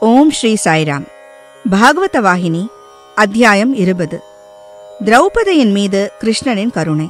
ஓம் ஸ்ரீ சாய்ராம் பாகவத வாகினி அத்தியாயம் இருபது திரௌபதியின் மீது கிருஷ்ணனின் கருணை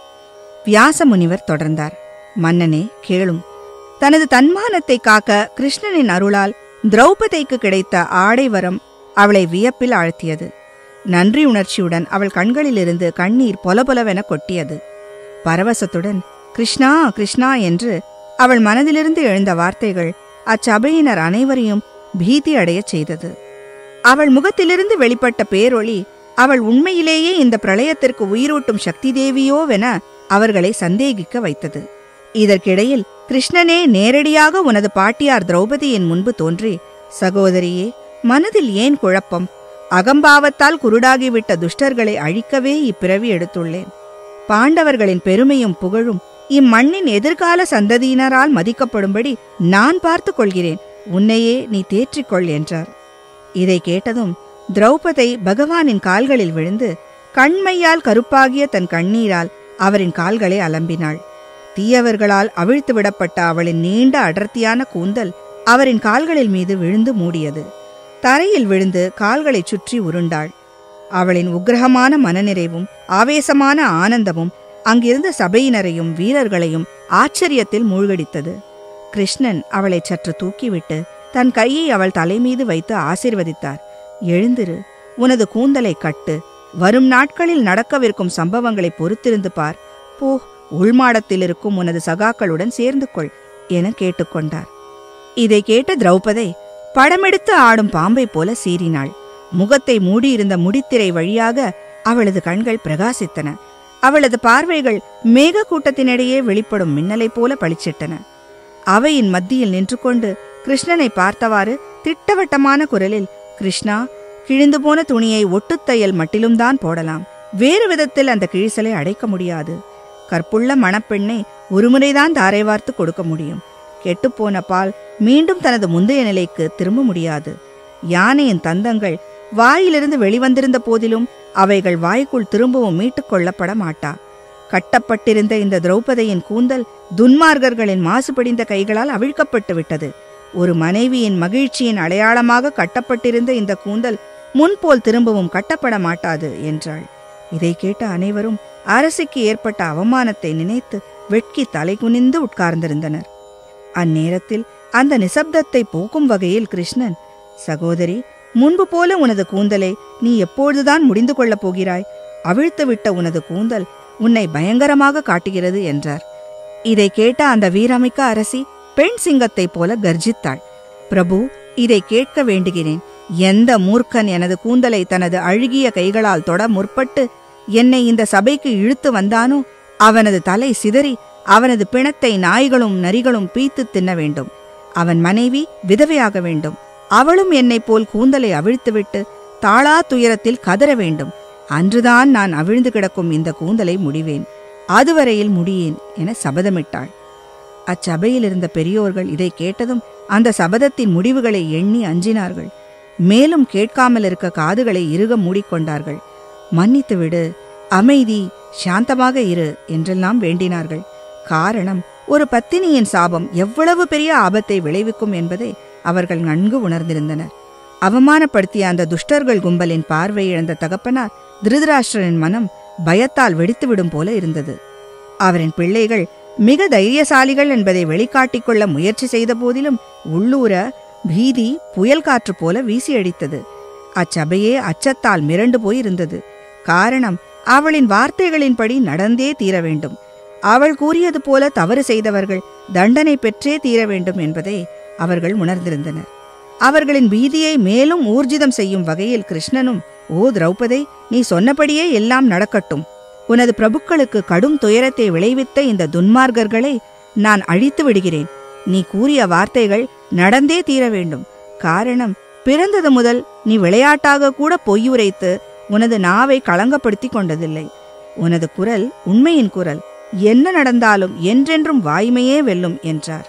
வியாச முனிவர் தொடர்ந்தார் மன்னனே கேளும் தனது தன்மானத்தை காக்க கிருஷ்ணனின் அருளால் திரௌபதிக்கு கிடைத்த ஆடை வரம் அவளை வியப்பில் ஆழ்த்தியது நன்றி உணர்ச்சியுடன் அவள் கண்களிலிருந்து கண்ணீர் பொலபொலவென கொட்டியது பரவசத்துடன் கிருஷ்ணா கிருஷ்ணா என்று அவள் மனதிலிருந்து எழுந்த வார்த்தைகள் அச்சபையினர் அனைவரையும் பீதி அடையச் செய்தது அவள் முகத்திலிருந்து வெளிப்பட்ட பேரொளி அவள் உண்மையிலேயே இந்த பிரளயத்திற்கு உயிரூட்டும் சக்தி தேவியோவென அவர்களை சந்தேகிக்க வைத்தது இதற்கிடையில் கிருஷ்ணனே நேரடியாக உனது பாட்டியார் திரௌபதியின் முன்பு தோன்றி சகோதரியே மனதில் ஏன் குழப்பம் அகம்பாவத்தால் குருடாகிவிட்ட துஷ்டர்களை அழிக்கவே இப்பிறவி எடுத்துள்ளேன் பாண்டவர்களின் பெருமையும் புகழும் இம்மண்ணின் எதிர்கால சந்ததியினரால் மதிக்கப்படும்படி நான் பார்த்துக் கொள்கிறேன் உன்னையே நீ தேற்றிக்கொள் என்றார் இதை கேட்டதும் திரௌபதை பகவானின் கால்களில் விழுந்து கண்மையால் கருப்பாகிய தன் கண்ணீரால் அவரின் கால்களை அலம்பினாள் தீயவர்களால் அவிழ்த்து விடப்பட்ட அவளின் நீண்ட அடர்த்தியான கூந்தல் அவரின் கால்களில் மீது விழுந்து மூடியது தரையில் விழுந்து கால்களைச் சுற்றி உருண்டாள் அவளின் உக்கிரகமான மனநிறைவும் ஆவேசமான ஆனந்தமும் அங்கிருந்த சபையினரையும் வீரர்களையும் ஆச்சரியத்தில் மூழ்கடித்தது கிருஷ்ணன் அவளை சற்று தூக்கிவிட்டு தன் கையை அவள் தலைமீது வைத்து ஆசிர்வதித்தார் எழுந்திரு உனது கூந்தலை கட்டு வரும் நாட்களில் நடக்கவிருக்கும் சம்பவங்களை பொறுத்திருந்து பார் போ உள்மாடத்தில் இருக்கும் உனது சகாக்களுடன் சேர்ந்து கொள் என கேட்டுக்கொண்டார் இதை கேட்ட திரௌபதை படமெடுத்து ஆடும் பாம்பை போல சீறினாள் முகத்தை மூடியிருந்த முடித்திரை வழியாக அவளது கண்கள் பிரகாசித்தன அவளது பார்வைகள் மேக கூட்டத்தினிடையே வெளிப்படும் மின்னலைப் போல பளிச்சிட்டன அவையின் மத்தியில் நின்று கொண்டு கிருஷ்ணனை பார்த்தவாறு திட்டவட்டமான குரலில் கிருஷ்ணா கிழிந்து போன துணியை ஒட்டுத்தையல் மட்டிலும்தான் போடலாம் வேறு விதத்தில் அந்த கிழிசலை அடைக்க முடியாது கற்புள்ள மணப்பெண்ணை ஒருமுறைதான் தாரை வார்த்து கொடுக்க முடியும் கெட்டுப்போன பால் மீண்டும் தனது முந்தைய நிலைக்கு திரும்ப முடியாது யானையின் தந்தங்கள் வாயிலிருந்து வெளிவந்திருந்த போதிலும் அவைகள் வாய்க்குள் திரும்பவும் மீட்டுக் கொள்ளப்பட மாட்டா கட்டப்பட்டிருந்த இந்த திரௌபதியின் கூந்தல் துன்மார்கர்களின் மாசுபடிந்த கைகளால் அவிழ்க்கப்பட்டு விட்டது ஒரு மனைவியின் மகிழ்ச்சியின் அடையாளமாக கட்டப்பட்டிருந்த இந்த கூந்தல் முன்போல் திரும்பவும் கட்டப்பட மாட்டாது என்றாள் இதை கேட்ட அனைவரும் அரசுக்கு ஏற்பட்ட அவமானத்தை நினைத்து வெட்கி தலைகுனிந்து உட்கார்ந்திருந்தனர் அந்நேரத்தில் அந்த நிசப்தத்தை போக்கும் வகையில் கிருஷ்ணன் சகோதரி முன்பு போல உனது கூந்தலை நீ எப்பொழுதுதான் முடிந்து கொள்ளப் போகிறாய் அவிழ்த்துவிட்ட உனது கூந்தல் உன்னை பயங்கரமாக காட்டுகிறது என்றார் இதை கேட்ட அந்த வீரமிக்க அரசி பெண் சிங்கத்தைப் போல கர்ஜித்தாள் பிரபு இதை கேட்க வேண்டுகிறேன் எந்த மூர்க்கன் எனது கூந்தலை தனது அழுகிய கைகளால் தொட முற்பட்டு என்னை இந்த சபைக்கு இழுத்து வந்தானோ அவனது தலை சிதறி அவனது பிணத்தை நாய்களும் நரிகளும் பீத்து தின்ன வேண்டும் அவன் மனைவி விதவையாக வேண்டும் அவளும் என்னைப் போல் கூந்தலை அவிழ்த்துவிட்டு தாளா துயரத்தில் கதற வேண்டும் அன்றுதான் நான் அவிழ்ந்து கிடக்கும் இந்த கூந்தலை முடிவேன் அதுவரையில் முடியேன் என சபதமிட்டாள் அச்சபையில் இருந்த பெரியோர்கள் இதை கேட்டதும் அந்த சபதத்தின் முடிவுகளை எண்ணி அஞ்சினார்கள் மேலும் கேட்காமல் இருக்க காதுகளை இறுக மூடிக்கொண்டார்கள் மன்னித்து விடு அமைதி சாந்தமாக இரு என்றெல்லாம் வேண்டினார்கள் காரணம் ஒரு பத்தினியின் சாபம் எவ்வளவு பெரிய ஆபத்தை விளைவிக்கும் என்பதை அவர்கள் நன்கு உணர்ந்திருந்தனர் அவமானப்படுத்திய அந்த துஷ்டர்கள் கும்பலின் பார்வை இழந்த தகப்பனார் திருதராஷ்டிரனின் மனம் பயத்தால் வெடித்துவிடும் போல இருந்தது அவரின் பிள்ளைகள் மிக தைரியசாலிகள் என்பதை வெளிக்காட்டிக் கொள்ள முயற்சி செய்த போதிலும் உள்ளூர பீதி புயல் காற்று போல வீசியடித்தது அச்சபையே அச்சத்தால் மிரண்டு போயிருந்தது காரணம் அவளின் வார்த்தைகளின்படி நடந்தே தீர வேண்டும் அவள் கூறியது போல தவறு செய்தவர்கள் தண்டனை பெற்றே தீர வேண்டும் என்பதை அவர்கள் உணர்ந்திருந்தனர் அவர்களின் பீதியை மேலும் ஊர்ஜிதம் செய்யும் வகையில் கிருஷ்ணனும் ஓ திரௌபதை நீ சொன்னபடியே எல்லாம் நடக்கட்டும் உனது பிரபுக்களுக்கு கடும் துயரத்தை விளைவித்த இந்த துன்மார்கர்களை நான் அழித்து விடுகிறேன் நீ கூறிய வார்த்தைகள் நடந்தே தீர வேண்டும் காரணம் பிறந்தது முதல் நீ விளையாட்டாக கூட பொய்யுரைத்து உனது நாவை களங்கப்படுத்தி கொண்டதில்லை உனது குரல் உண்மையின் குரல் என்ன நடந்தாலும் என்றென்றும் வாய்மையே வெல்லும் என்றார்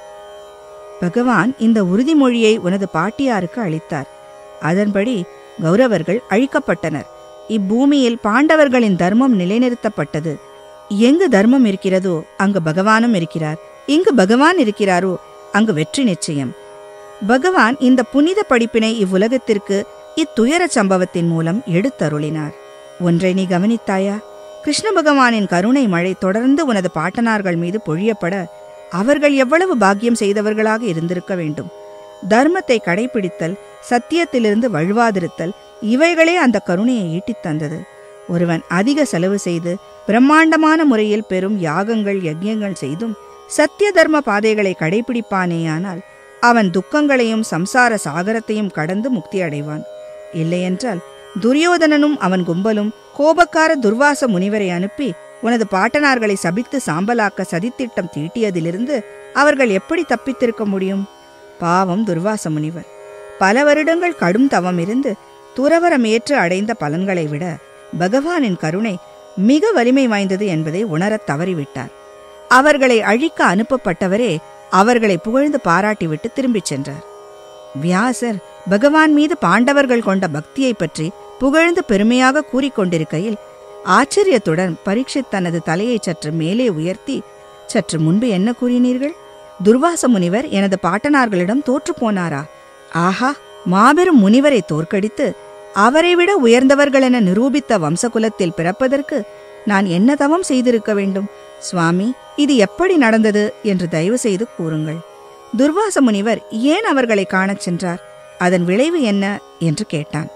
பகவான் இந்த உறுதிமொழியை உனது பாட்டியாருக்கு அளித்தார் அதன்படி கௌரவர்கள் அழிக்கப்பட்டனர் இப்பூமியில் பாண்டவர்களின் தர்மம் நிலைநிறுத்தப்பட்டது எங்கு தர்மம் இருக்கிறதோ அங்கு பகவானும் இருக்கிறார் இங்கு பகவான் இருக்கிறாரோ அங்கு வெற்றி நிச்சயம் பகவான் இந்த புனித படிப்பினை இவ்வுலகத்திற்கு இத்துயரச் சம்பவத்தின் மூலம் எடுத்தருளினார் ஒன்றை நீ கவனித்தாயா கிருஷ்ண பகவானின் கருணை மழை தொடர்ந்து உனது பாட்டனார்கள் மீது பொழியப்பட அவர்கள் எவ்வளவு பாக்கியம் செய்தவர்களாக இருந்திருக்க வேண்டும் தர்மத்தை கடைபிடித்தல் சத்தியத்திலிருந்து வழுவாதிருத்தல் இவைகளே அந்த கருணையை ஈட்டித் தந்தது ஒருவன் அதிக செலவு செய்து பிரம்மாண்டமான முறையில் பெரும் யாகங்கள் யஜ்யங்கள் செய்தும் சத்திய தர்ம பாதைகளை கடைபிடிப்பானேயானால் அவன் துக்கங்களையும் சம்சார சாகரத்தையும் கடந்து முக்தி அடைவான் இல்லையென்றால் துரியோதனனும் அவன் கும்பலும் கோபக்கார துர்வாச முனிவரை அனுப்பி உனது பாட்டனார்களை சபித்து சாம்பலாக்க சதித்திட்டம் தீட்டியதிலிருந்து அவர்கள் எப்படி தப்பித்திருக்க முடியும் பாவம் துர்வாச முனிவர் பல வருடங்கள் கடும் தவம் இருந்து துறவரம் ஏற்று அடைந்த பலன்களை விட பகவானின் கருணை மிக வலிமை வாய்ந்தது என்பதை உணரத் தவறிவிட்டார் அவர்களை அழிக்க அனுப்பப்பட்டவரே அவர்களை புகழ்ந்து பாராட்டிவிட்டு திரும்பிச் சென்றார் வியாசர் பகவான் மீது பாண்டவர்கள் கொண்ட பக்தியைப் பற்றி புகழ்ந்து பெருமையாக கூறிக்கொண்டிருக்கையில் ஆச்சரியத்துடன் பரீட்சித் தனது தலையை சற்று மேலே உயர்த்தி சற்று முன்பு என்ன கூறினீர்கள் துர்வாச முனிவர் எனது பாட்டனார்களிடம் தோற்றுப் போனாரா ஆஹா மாபெரும் முனிவரை தோற்கடித்து அவரை விட உயர்ந்தவர்கள் என நிரூபித்த வம்சகுலத்தில் பிறப்பதற்கு நான் என்ன தவம் செய்திருக்க வேண்டும் சுவாமி இது எப்படி நடந்தது என்று தயவு செய்து கூறுங்கள் துர்வாச முனிவர் ஏன் அவர்களை காணச் சென்றார் அதன் விளைவு என்ன என்று கேட்டான்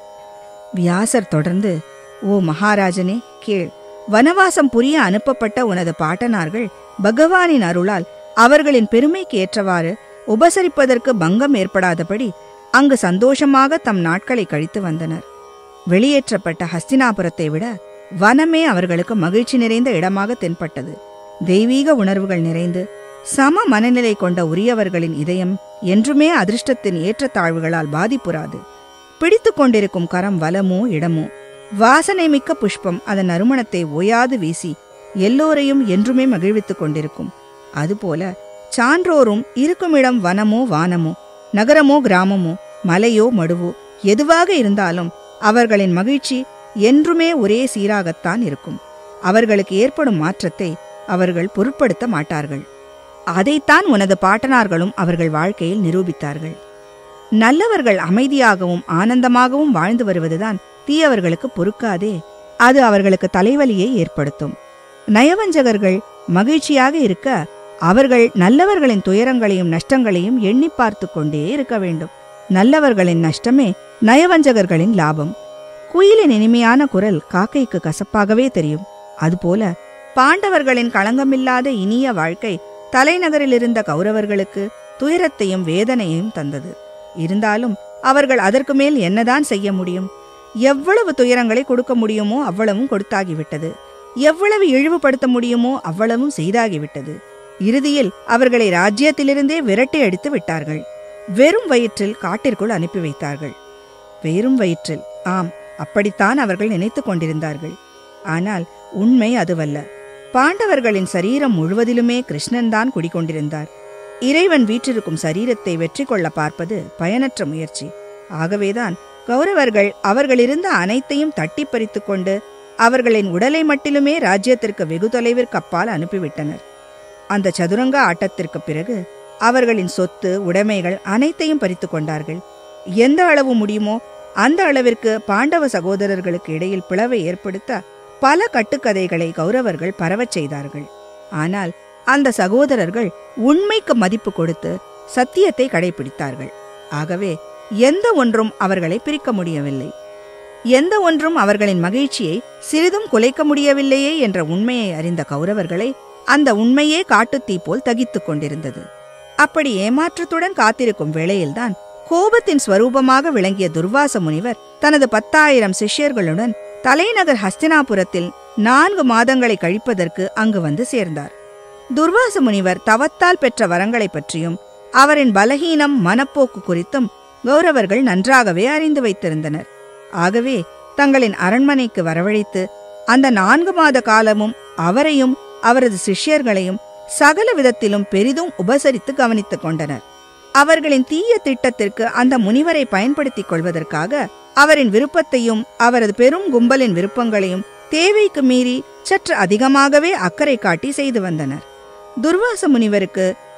வியாசர் தொடர்ந்து ஓ மகாராஜனே கேள் வனவாசம் புரிய அனுப்பப்பட்ட உனது பாட்டனார்கள் பகவானின் அருளால் அவர்களின் பெருமைக்கு ஏற்றவாறு உபசரிப்பதற்கு பங்கம் ஏற்படாதபடி அங்கு சந்தோஷமாக தம் நாட்களை கழித்து வந்தனர் வெளியேற்றப்பட்ட ஹஸ்தினாபுரத்தை விட வனமே அவர்களுக்கு மகிழ்ச்சி நிறைந்த இடமாக தென்பட்டது தெய்வீக உணர்வுகள் நிறைந்து சம மனநிலை கொண்ட உரியவர்களின் இதயம் என்றுமே அதிர்ஷ்டத்தின் ஏற்றத்தாழ்வுகளால் பாதிப்புறாது பிடித்து கொண்டிருக்கும் கரம் வலமோ இடமோ வாசனை மிக்க புஷ்பம் அதன் நறுமணத்தை ஓயாது வீசி எல்லோரையும் என்றுமே மகிழ்வித்துக் கொண்டிருக்கும் அதுபோல சான்றோரும் இருக்குமிடம் வனமோ வானமோ நகரமோ கிராமமோ மலையோ மடுவோ எதுவாக இருந்தாலும் அவர்களின் மகிழ்ச்சி என்றுமே ஒரே சீராகத்தான் இருக்கும் அவர்களுக்கு ஏற்படும் மாற்றத்தை அவர்கள் பொருட்படுத்த மாட்டார்கள் அதைத்தான் உனது பாட்டனார்களும் அவர்கள் வாழ்க்கையில் நிரூபித்தார்கள் நல்லவர்கள் அமைதியாகவும் ஆனந்தமாகவும் வாழ்ந்து வருவதுதான் தீயவர்களுக்கு பொறுக்காதே அது அவர்களுக்கு தலைவலியை ஏற்படுத்தும் நயவஞ்சகர்கள் மகிழ்ச்சியாக இருக்க அவர்கள் நல்லவர்களின் துயரங்களையும் நஷ்டங்களையும் எண்ணி பார்த்து கொண்டே இருக்க வேண்டும் நல்லவர்களின் நஷ்டமே நயவஞ்சகர்களின் லாபம் குயிலின் இனிமையான குரல் காக்கைக்கு கசப்பாகவே தெரியும் அதுபோல பாண்டவர்களின் களங்கமில்லாத இனிய வாழ்க்கை தலைநகரில் இருந்த கௌரவர்களுக்கு துயரத்தையும் வேதனையையும் தந்தது இருந்தாலும் அவர்கள் அதற்கு மேல் என்னதான் செய்ய முடியும் எவ்வளவு துயரங்களை கொடுக்க முடியுமோ அவ்வளவும் கொடுத்தாகிவிட்டது எவ்வளவு இழிவுபடுத்த முடியுமோ அவ்வளவும் செய்தாகிவிட்டது இறுதியில் அவர்களை ராஜ்யத்திலிருந்தே விரட்டி அடித்து விட்டார்கள் வெறும் வயிற்றில் காட்டிற்குள் அனுப்பி வைத்தார்கள் வெறும் வயிற்றில் ஆம் அப்படித்தான் அவர்கள் நினைத்துக் கொண்டிருந்தார்கள் ஆனால் உண்மை அதுவல்ல பாண்டவர்களின் சரீரம் முழுவதிலுமே கிருஷ்ணன் தான் குடிகொண்டிருந்தார் இறைவன் வீற்றிருக்கும் சரீரத்தை வெற்றி கொள்ள பார்ப்பது பயனற்ற முயற்சி ஆகவேதான் கௌரவர்கள் அவர்களிருந்த அனைத்தையும் தட்டி பறித்துக் கொண்டு அவர்களின் உடலை மட்டிலுமே ராஜ்யத்திற்கு வெகு தொலைவிற்கு அப்பால் அனுப்பிவிட்டனர் அந்த சதுரங்க ஆட்டத்திற்கு பிறகு அவர்களின் சொத்து உடைமைகள் அனைத்தையும் பறித்துக் கொண்டார்கள் எந்த அளவு முடியுமோ அந்த அளவிற்கு பாண்டவ சகோதரர்களுக்கு இடையில் பிளவை ஏற்படுத்த பல கட்டுக்கதைகளை கௌரவர்கள் பரவச் செய்தார்கள் ஆனால் அந்த சகோதரர்கள் உண்மைக்கு மதிப்பு கொடுத்து சத்தியத்தை கடைபிடித்தார்கள் ஆகவே எந்த ஒன்றும் அவர்களை பிரிக்க முடியவில்லை எந்த ஒன்றும் அவர்களின் மகிழ்ச்சியை சிறிதும் குலைக்க முடியவில்லையே என்ற உண்மையை அறிந்த கௌரவர்களை அந்த உண்மையே காட்டுத்தீ போல் தகித்துக் கொண்டிருந்தது அப்படி ஏமாற்றத்துடன் காத்திருக்கும் வேளையில்தான் கோபத்தின் ஸ்வரூபமாக விளங்கிய துர்வாச முனிவர் தனது பத்தாயிரம் சிஷ்யர்களுடன் தலைநகர் ஹஸ்தினாபுரத்தில் நான்கு மாதங்களை கழிப்பதற்கு அங்கு வந்து சேர்ந்தார் துர்வாச முனிவர் தவத்தால் பெற்ற வரங்களைப் பற்றியும் அவரின் பலகீனம் மனப்போக்கு குறித்தும் கௌரவர்கள் நன்றாகவே அறிந்து வைத்திருந்தனர் ஆகவே தங்களின் அரண்மனைக்கு வரவழைத்து அந்த நான்கு மாத காலமும் அவரையும் அவரது சிஷ்யர்களையும் சகல விதத்திலும் பெரிதும் உபசரித்து கவனித்துக் கொண்டனர் அவர்களின் தீய திட்டத்திற்கு அந்த முனிவரை பயன்படுத்திக் கொள்வதற்காக அவரின் விருப்பத்தையும் அவரது பெரும் கும்பலின் விருப்பங்களையும் தேவைக்கு மீறி சற்று அதிகமாகவே அக்கறை காட்டி செய்து வந்தனர் துர்வாச முனிவருக்கு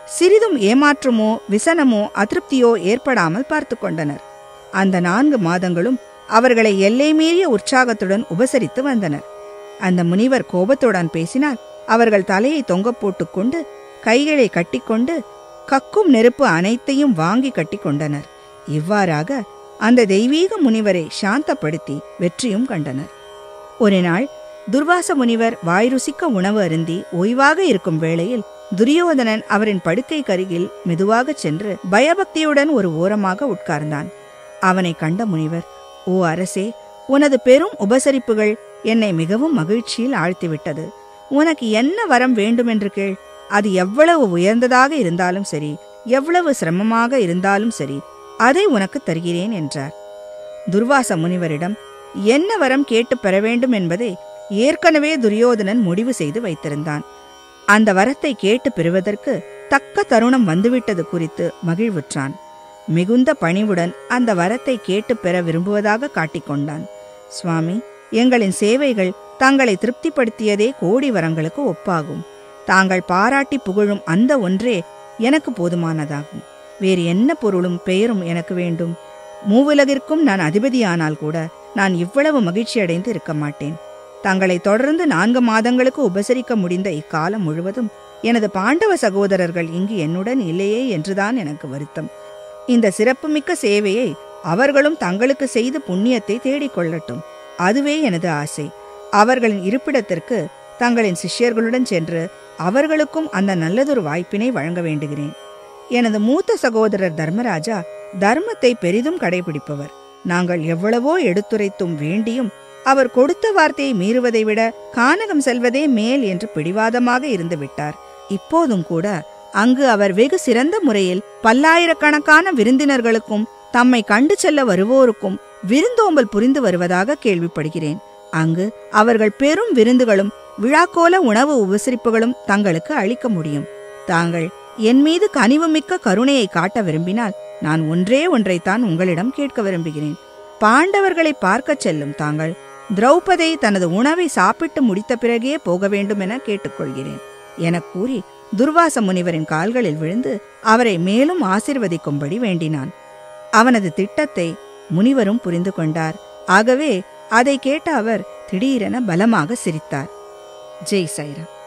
சிறிதும் ஏமாற்றமோ விசனமோ அதிருப்தியோ ஏற்படாமல் பார்த்து கொண்டனர் அந்த நான்கு மாதங்களும் அவர்களை எல்லை மீறிய உற்சாகத்துடன் உபசரித்து வந்தனர் அந்த முனிவர் கோபத்துடன் பேசினார் அவர்கள் தலையை தொங்க போட்டுக்கொண்டு கைகளை கட்டிக்கொண்டு கக்கும் நெருப்பு அனைத்தையும் வாங்கி கட்டிக்கொண்டனர் இவ்வாறாக அந்த தெய்வீக முனிவரை சாந்தப்படுத்தி வெற்றியும் கண்டனர் ஒரு நாள் துர்வாச முனிவர் வாய் ருசிக்க உணவு அருந்தி ஓய்வாக இருக்கும் வேளையில் துரியோதனன் அவரின் படுக்கை கருகில் மெதுவாகச் சென்று பயபக்தியுடன் ஒரு ஓரமாக உட்கார்ந்தான் அவனை கண்ட முனிவர் ஓ அரசே உனது பெரும் உபசரிப்புகள் என்னை மிகவும் மகிழ்ச்சியில் ஆழ்த்திவிட்டது உனக்கு என்ன வரம் வேண்டுமென்று கேள் அது எவ்வளவு உயர்ந்ததாக இருந்தாலும் சரி எவ்வளவு சிரமமாக இருந்தாலும் சரி அதை உனக்கு தருகிறேன் என்றார் துர்வாச முனிவரிடம் என்ன வரம் கேட்டு பெற வேண்டும் என்பதை ஏற்கனவே துரியோதனன் முடிவு செய்து வைத்திருந்தான் அந்த வரத்தை கேட்டு பெறுவதற்கு தக்க தருணம் வந்துவிட்டது குறித்து மகிழ்வுற்றான் மிகுந்த பணிவுடன் அந்த வரத்தை கேட்டு பெற விரும்புவதாக காட்டிக்கொண்டான் சுவாமி எங்களின் சேவைகள் தங்களை திருப்திப்படுத்தியதே கோடி வரங்களுக்கு ஒப்பாகும் தாங்கள் பாராட்டி புகழும் அந்த ஒன்றே எனக்கு போதுமானதாகும் வேறு என்ன பொருளும் பெயரும் எனக்கு வேண்டும் மூவுலகிற்கும் நான் அதிபதியானால் கூட நான் இவ்வளவு மகிழ்ச்சி அடைந்து இருக்க மாட்டேன் தங்களை தொடர்ந்து நான்கு மாதங்களுக்கு உபசரிக்க முடிந்த இக்காலம் முழுவதும் எனது பாண்டவ சகோதரர்கள் இங்கு என்னுடன் இல்லையே என்றுதான் எனக்கு வருத்தம் இந்த சிறப்புமிக்க சேவையை அவர்களும் தங்களுக்கு செய்து புண்ணியத்தை தேடிக் கொள்ளட்டும் அதுவே எனது ஆசை அவர்களின் இருப்பிடத்திற்கு தங்களின் சிஷ்யர்களுடன் சென்று அவர்களுக்கும் அந்த நல்லதொரு வாய்ப்பினை வழங்க வேண்டுகிறேன் எனது மூத்த சகோதரர் தர்மராஜா தர்மத்தை பெரிதும் கடைபிடிப்பவர் நாங்கள் எவ்வளவோ எடுத்துரைத்தும் வேண்டியும் அவர் கொடுத்த வார்த்தையை மீறுவதை விட கானகம் செல்வதே மேல் என்று பிடிவாதமாக இருந்து விட்டார் இப்போதும் கூட அங்கு அவர் வெகு சிறந்த முறையில் பல்லாயிரக்கணக்கான விருந்தினர்களுக்கும் தம்மை கண்டு செல்ல வருவோருக்கும் விருந்தோம்பல் புரிந்து வருவதாக கேள்விப்படுகிறேன் அங்கு அவர்கள் பெரும் விருந்துகளும் விழாக்கோல உணவு உபசரிப்புகளும் தங்களுக்கு அளிக்க முடியும் தாங்கள் என் மீது கனிவுமிக்க கருணையை காட்ட விரும்பினால் நான் ஒன்றே ஒன்றைத்தான் உங்களிடம் கேட்க விரும்புகிறேன் பாண்டவர்களை பார்க்கச் செல்லும் தாங்கள் திரௌபதை தனது உணவை சாப்பிட்டு முடித்த பிறகே போக வேண்டும் என கேட்டுக்கொள்கிறேன் எனக் கூறி துர்வாச முனிவரின் கால்களில் விழுந்து அவரை மேலும் ஆசிர்வதிக்கும்படி வேண்டினான் அவனது திட்டத்தை முனிவரும் புரிந்து கொண்டார் ஆகவே அதை கேட்ட அவர் திடீரென பலமாக சிரித்தார் ஜெய் சைரா